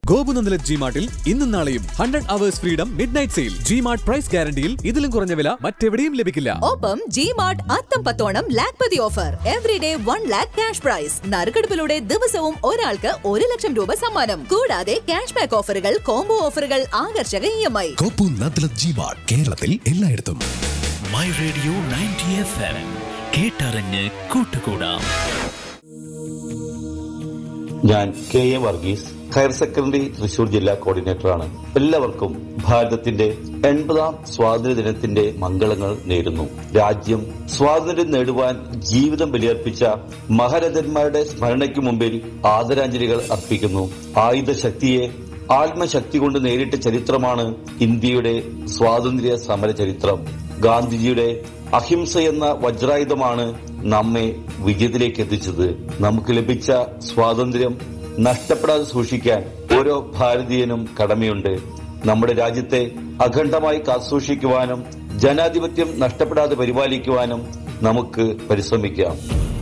ഗോപുനന്ദല G മാർട്ടിൽ ഇന്നും നാളെയും hundred hours freedom midnight sale G mart price ഗ്യാരണ്ടിയിൽ ഇതിലും കുറഞ്ഞ വില മറ്റെവിടെയും ലഭിക്കില്ല ഒപ്പം ജി മാർട്ട് അത്തം പത്തോണം Lakhpati offer every day one lakh cash prize നറുക്കെടുപ്പിലൂടെ ദിവസവും ഒരാൾക്ക് ഒരു ലക്ഷം രൂപ സമ്മാനം കൂടാതെ ക്യാഷ് ബാക്ക് ഓഫറുകൾ കോംബോ ഓഫറുകൾ ആകർഷക ഇ എം ഐ കോപ്പു നദ്ല ജീവാട് കേരളത്തിൽ എല്ലായിടത്തും my radio ninety F M കേട്ടറിഞ്ഞ് കൂട്ടുകൂടാം ഞാൻ K A Varghese higher secondary Thrissur ജില്ലാ കോർഡിനേറ്ററാണ് എല്ലാവർക്കും ഭാരതത്തിന്റെ എൺപതാം സ്വാതന്ത്ര്യ ദിനത്തിന്റെ മംഗളങ്ങൾ നേരുന്നു രാജ്യം സ്വാതന്ത്ര്യം നേടുവാൻ ജീവിതം ബലിയർപ്പിച്ച മഹാരഥന്മാരുടെ സ്മരണയ്ക്ക് മുമ്പിൽ ആദരാഞ്ജലികൾ അർപ്പിക്കുന്നു ആയുധശക്തിയെ ആത്മശക്തി കൊണ്ട് നേരിട്ട ചരിത്രമാണ് ഇന്ത്യയുടെ സ്വാതന്ത്ര്യ സമര ചരിത്രം ഗാന്ധിജിയുടെ അഹിംസ എന്ന വജ്രായുധമാണ് നമ്മെ വിജയത്തിലേക്ക് എത്തിച്ചത് നമുക്ക് ലഭിച്ച സ്വാതന്ത്ര്യം നഷ്ടപ്പെടാതെ സൂക്ഷിക്കാൻ ഓരോ ഭാരതീയനും കടമയുണ്ട് നമ്മുടെ രാജ്യത്തെ അഖണ്ഡമായി കാത്തുസൂക്ഷിക്കുവാനും ജനാധിപത്യം നഷ്ടപ്പെടാതെ പരിപാലിക്കുവാനും നമുക്ക് പരിശ്രമിക്കാം